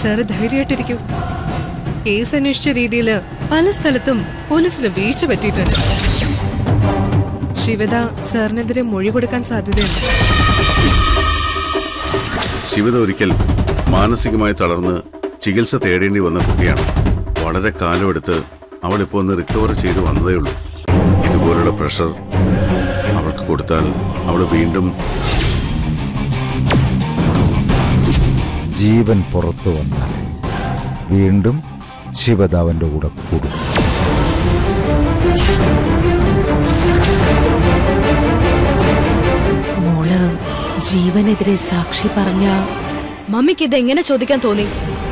sir ധൈര്യമായിട്ടിരിക്കൂ case അന്വേഷിച്ച രീതിയിൽ പല സ്ഥലത്തും പോലീസിന് വീഴ്ച പറ്റിയിട്ടുണ്ട് ശിവദ സാറിനെതിരെ മൊഴി കൊടുക്കാൻ സാധ്യതയുണ്ട് ശിവത ഒരിക്കൽ മാനസികമായി തളർന്ന് ചികിത്സ തേടേണ്ടി വന്ന കുട്ടിയാണ് വളരെ കാലമെടുത്ത് അവൾ ഇപ്പോൾ ഒന്ന് റിക്കവർ ചെയ്ത് വന്നതേ ഉള്ളൂ ഇതുപോലുള്ള പ്രഷർ അവൾക്ക് കൊടുത്താൽ അവൾ വീണ്ടും ജീവൻ പുറത്തു വന്നാൽ വീണ്ടും ശിവദാവന്റെ കൂടെ കൂടും മോള് ജീവനെതിരെ സാക്ഷി പറഞ്ഞ മമ്മിക്ക് ഇതെങ്ങനെ ചോദിക്കാൻ തോന്നി